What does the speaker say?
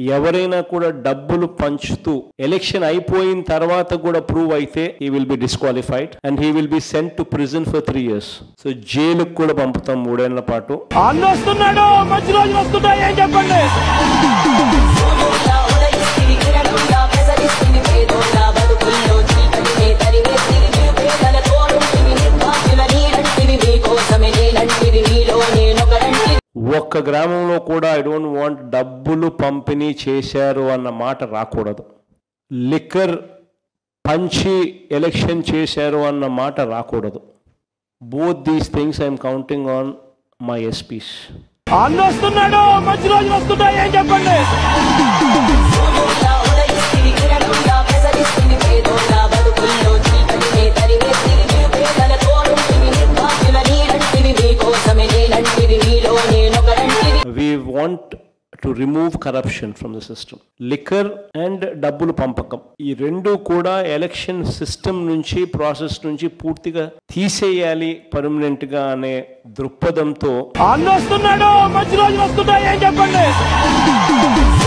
ఎవరైనా కూడా డబ్బులు పంచుతూ ఎలక్షన్ అయిపోయిన తర్వాత కూడా ప్రూవ్ అయితే he will be disqualified and he will be sent to prison for three years so జైలుకు కూడా పంపుతాం మూడేళ్ల పాటు అన్న వస్తున్నాడు మంచి రోజులు వస్తున్నాయి ఏం చెప్పండి సూర్యుడిలా ఉదయిస్తివి కిరణంలా ప్రసరిస్తివి పేదోళ్ళ బతుకుల్లో చీకటినే తరిమేస్తివి నిరుపేదల తోడుంటివి నిర్భాగ్యుల నీడంటివి మీకోసమే నేనంటివి మీలో నేనొకరంటివి ఒక్క గ్రామంలో కూడా ఐ డోంట్ వాంట్ డబ్బులు పంపిణీ చేశారు అన్న మాట రాకూడదు లిక్కర్ పంచి ఎలక్షన్ చేశారు అన్న మాట రాకూడదు both these things I'm counting on my SPs అన్న వస్తున్నాడు మంచి రోజులు వస్తున్నాయి ఏం చెప్పండి సూర్యుడిలా ఉదయిస్తివి కిరణంలా ప్రసరిస్తివి పేదోళ్ళ బతుకుల్లో చీకటినే తరిమేస్తివి నిరుపేదల తోడుంటివి నిర్భాగ్యుల నీడంటివి మీకోసమే నేనంటివి మీలో నేనొకరంటివి we want to remove corruption from the system liquor and డబ్బులు పంపకం ఈ రెండు కూడా ఎలక్షన్ సిస్టమ్ నుంచి ప్రాసెస్ నుంచి పూర్తిగా తీసేయాలి పర్మనెంట్ గా అనే దృక్పథంతో అన్న వస్తున్నాడు మంచి రోజులు వస్తున్నాయి ఏం చెప్పండి